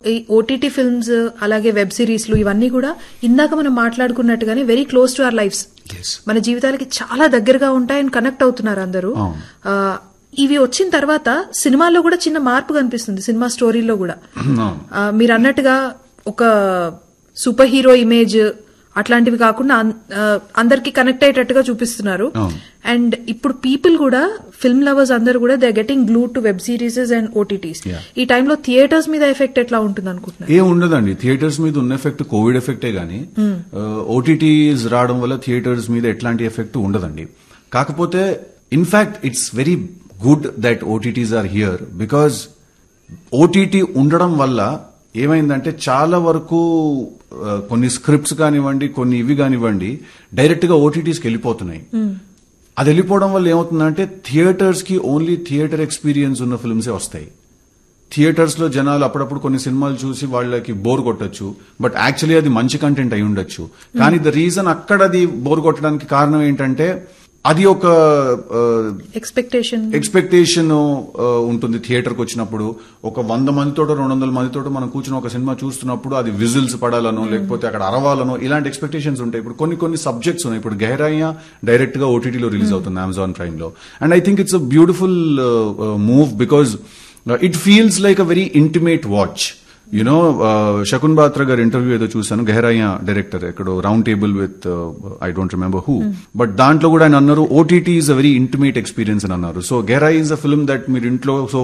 ఈ OTT films అలాగే web సిరీస్లు ఇవన్నీ కూడా ఇందాక మనం మాట్లాడుకున్నట్టుగానే very close to our lives Yes. మన జీవితాలకి చాలా దగ్గరగా ఉంటాయి అండ్ కనెక్ట్ అవుతున్నారు అందరూ అవును. ఆ, ఇవి వచ్చిన తర్వాత సినిమాల్లో కూడా చిన్న మార్పు కనిపిస్తుంది సినిమా స్టోరీలో కూడా అవును. ఆ, మీరు అన్నట్టుగా ఒక సూపర్ హీరో ఇమేజ్ అట్లాంటివి కాకుండా అన్- ఆ, అందరికి కనెక్ట్ అయ్యేటట్టుగా చూపిస్తున్నారు అవును. అండ్ ఇప్పుడు పీపుల్ కూడా ఫిల్మ్ లవర్స్ అందరూ కూడా they getting glue to web series and OTTs Yeah. ఈ టైంలో థియేటర్స్ మీద ఎఫెక్ట్ ఎట్లా ఉంటుంది అనుకుంటున్నారు ఏం ఉండదండి థియేటర్స్ మీద ఉన్న ఎఫెక్ట్ కోవిడ్ ఎఫెక్టే గానీ ఓటీటీస్ రావడం వల్ల థియేటర్స్ మీద ఎట్లాంటి ఎఫెక్ట్ ఉండదండి కాకపోతే in fact it's very good that OTTs are here because OTT ఉండడం వల్ల ఏమైందంటే చాలా వరకు ఆ, కొన్ని స్క్రిప్ట్స్ కానివ్వండి కొన్ని ఇవి కానివ్వండి డైరెక్ట్ గా ఓటీటీస్కి వెళ్ళిపోతున్నాయి అది వెళ్ళిపోవడం వల్ల ఏమవుతుందంటే థియేటర్స్ కి ఓన్లీ థియేటర్ ఎక్స్పీరియన్స్ ఉన్న ఫిల్మ్సే వస్తాయి థియేటర్స్ లో జనాలు అప్పుడప్పుడు కొన్ని సినిమాలు చూసి వాళ్ళకి బోర్ కొట్టొచ్చు బట్ యాక్చువల్లీ అది మంచి కంటెంట్ అయి ఉండొచ్చు కానీ ద రీజన్ అక్కడ అది బోర్ కొట్టడానికి కారణం ఏంటంటే అది ఒక ఎక్స్పెక్టేషన్ ఎక్స్పెక్టేషన్ ఉంటుంది థియేటర్కి వచ్చినప్పుడు ఒక వంద మందితోటో రెండు వందల మందితోటో మనం కూర్చుని ఒక సినిమా చూస్తున్నప్పుడు అది విజిల్స్ పడాలనో లేకపోతే అక్కడ అరవాలనో ఇలాంటి ఎక్స్పెక్టేషన్స్ ఉంటాయి ఇప్పుడు కొన్ని కొన్ని సబ్జెక్ట్స్ ఉన్నాయి ఇప్పుడు గెహరాయ్య డైరెక్ట్ గా ఓటీటీలో రిలీజ్ అవుతుంది అమెజాన్ ప్రైమ్ లో and I think it's a beautiful move because it feels like a very intimate watch you know Shakun Batra గారి ఇంటర్వ్యూ ఏదో చూసాను గెహరాయ్య డైరెక్టర్ ఎక్కడో round table with I don't remember who but దాంట్లో కూడా ఆయన అన్నారు OTT is a very intimate experience అని అన్నారు సో గెహరాయ్ ఈజ్ అ ఫిల్మ్ దట్ మీరు ఇంట్లో సో